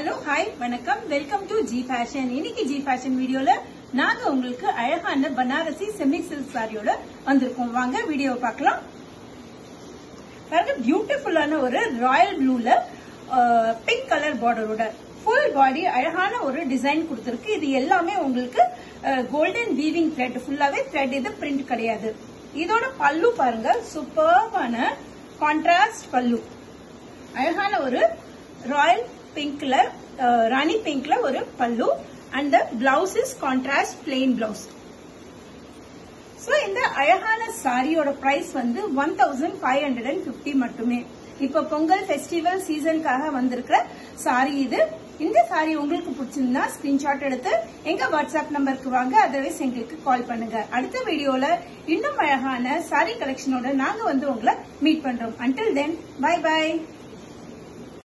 hello hi வணக்கம் welcome to G fashion இன்னைக்கு G fashion வீடியோல நாங்க உங்களுக்கு அழகான பனாரசி செமி சில்க் சாரியோட வந்திருக்கோம் வாங்க வீடியோ பார்க்கலாம் பாருங்க பியூட்டிஃபுல்லான ஒரு ராயல் ப்ளூல பிங்க் கலர் பார்டரோட ஃபுல் பாடி அழகான ஒரு டிசைன் கொடுத்திருக்கு இது எல்லாமே உங்களுக்கு கோல்டன் வீவிங் த்ரெட் ஃபுல்லாவே த்ரெட் இது பிரிண்ட் கிடையாது இதோட பல்லு பாருங்க சூப்பர்வான கான்ட்ராஸ்ட் பல்லு அழகான ஒரு ராயல் பிங்க்ல ராணி பிங்க்ல ஒரு பல்லு and the blouse is contrast plain blouse so இந்த அழகான சாரியோட பிரைஸ் வந்து one thousand five hundred and fifty மட்டுமே இப்ப பொங்கல் ஃபெஸ்டிவல் சீசனுக்காக வந்திருக்கிற சாரி இது இந்த சாரி உங்களுக்கு பிடிச்சிருந்தா ஸ்கிரீன்ஷாட் எடுத்து எங்க வாட்ஸ்அப் நம்பருக்கு வாங்க அதர்வைஸ் எங்களுக்கு கால் பண்ணுங்க அடுத்த வீடியோல இன்னும் அழகான சாரி கலெக்ஷனோட நாங்க வந்து உங்களை மீட் பண்றோம் அன்டில் தென் பை பை